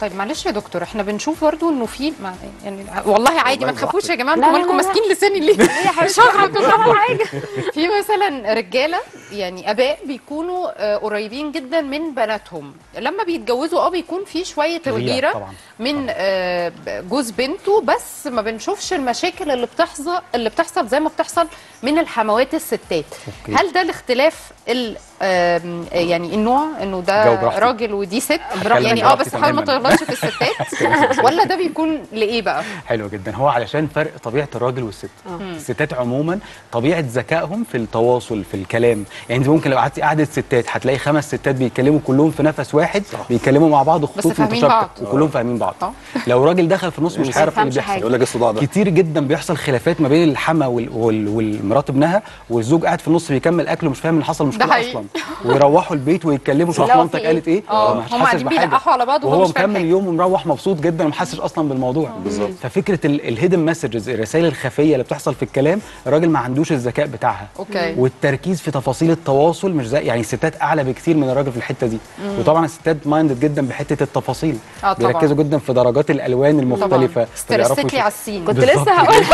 طيب معلش يا دكتور احنا بنشوف برضو انه في مع- يعني والله عادي ما والله تخافوش يا جماعه لا، انتوا لا، مالكم لا، لا. ماسكين لساني ليه؟ مش هغلط ولا حاجه في مثلا رجاله يعني اباء بيكونوا آه، قريبين جدا من بناتهم لما بيتجوزوا اه بيكون في شويه غيرة غيره طبعاً. من آه، جوز بنته بس ما بنشوفش المشاكل اللي بتحصل اللي بتحصل زي ما بتحصل من الحموات الستات أوكي. هل ده الاختلاف ال آم، يعني النوع انه جاوب ده براحتك. راجل ودي ست براحتك. يعني اه براحتي بس حاول ما تماماً. تغلطش في الستات ولا ده بيكون لايه بقى حلو جدا هو علشان فرق طبيعه الراجل والست الستات عموما طبيعه ذكائهم في التواصل في الكلام يعني انت ممكن لو قعدتي قعده ستات هتلاقي خمس ستات بيتكلموا كلهم في نفس واحد صح. بيتكلموا مع بعض خطوط فاهمين متشابكه بعض. وكلهم فاهمين بعض آه. لو راجل دخل في النص مش مش هيعرف ايه اللي هيفهمش بيحصل حاجة. يقول لك الصداع ده كتير جدا بيحصل خلافات ما بين الحما وال... وال... والمرات ابنها والزوج قاعد في النص بيكمل اكله مش فاهم ان حصل مشكله حقيقي. اصلا ويروحوا البيت ويتكلموا شوف لا، مامتك في قالت ايه آه، وما هم حاسس قاعدين بحاجة. بيلقحوا على بعض وهو وهو مش فاهم مكمل حاجة. يوم ومروح مبسوط جدا وما حاسس اصلا بالموضوع بالظبط. ففكره الهيدن مسجز الرسائل الخفيه اللي بتحصل في الكلام الراجل ما عندوش الذكاء بتاعها أوكي. والتركيز في تفاصيل التواصل مش زي يعني الستات اعلى بكتير من الراجل في الحته دي وطبعا الستات مايندد جدا بحته التفاصيل آه، طبعاً. بيركزوا جدا في درجات الالوان المختلفه فبيعرفوا ستريستيكلي يشوفوا- على السين كنت بالظبط لسه هقول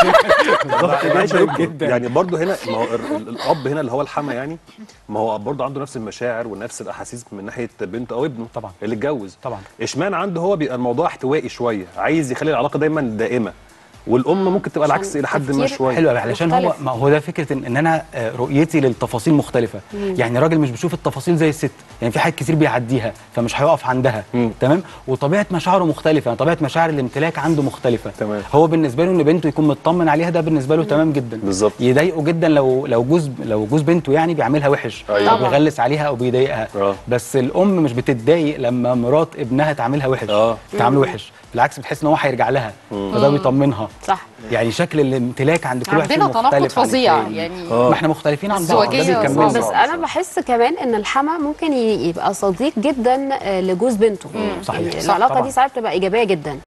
لا، معلش يا جداً دكتور، جداً. يعني برضه هنا ما هو ال- ال- الاب هنا اللي هو الحما يعني ما هو برضه عنده نفس المشاعر ونفس الاحاسيس من ناحيه بنته او ابنه طبعاً. اللي اتجوز طبعاً. اشمعنى عنده هو بيبقى الموضوع احتوائي شويه عايز يخلي العلاقه دايما دائمه والام ممكن تبقى العكس عشان الى حد ما تفكير شويه حلو قوي علشان هو مختلف. ما هو ده فكره ان, إن انا آه، رؤيتي للتفاصيل مختلفه يعني الراجل مش بيشوف التفاصيل زي الست يعني في حاجات كتير بيعديها فمش هيقف عندها مم. تمام وطبيعه مشاعره مختلفه يعني طبيعه مشاعر الامتلاك عنده مختلفه تمام. هو بالنسبه له ان بنته يكون مطمن عليها ده بالنسبه له تمام جدا بالظبط. يضايقه جدا لو لو جوز لو جوز بنته يعني بيعملها وحش أيوة. او طبعاً. بيغلس عليها او بيضايقها آه. بس الام مش بتتضايق لما مرات ابنها تعاملها وحش آه. تعامله وحش بالعكس بتحس ان هو هيرجع لها فده بيطمنها صح يعني شكل الامتلاك عند كل واحد عندنا فيهم تناقض مختلف عن فظيع التاني. يعني آه. ما احنا مختلفين عن بعض ده الزواجية بيكملنا بس صعب. انا بحس كمان ان الحما ممكن ي- يبقى صديق جدا آه، لجوز بنته صحيح. يعني صح العلاقه طبعاً. دي ساعات بتبقى ايجابيه جدا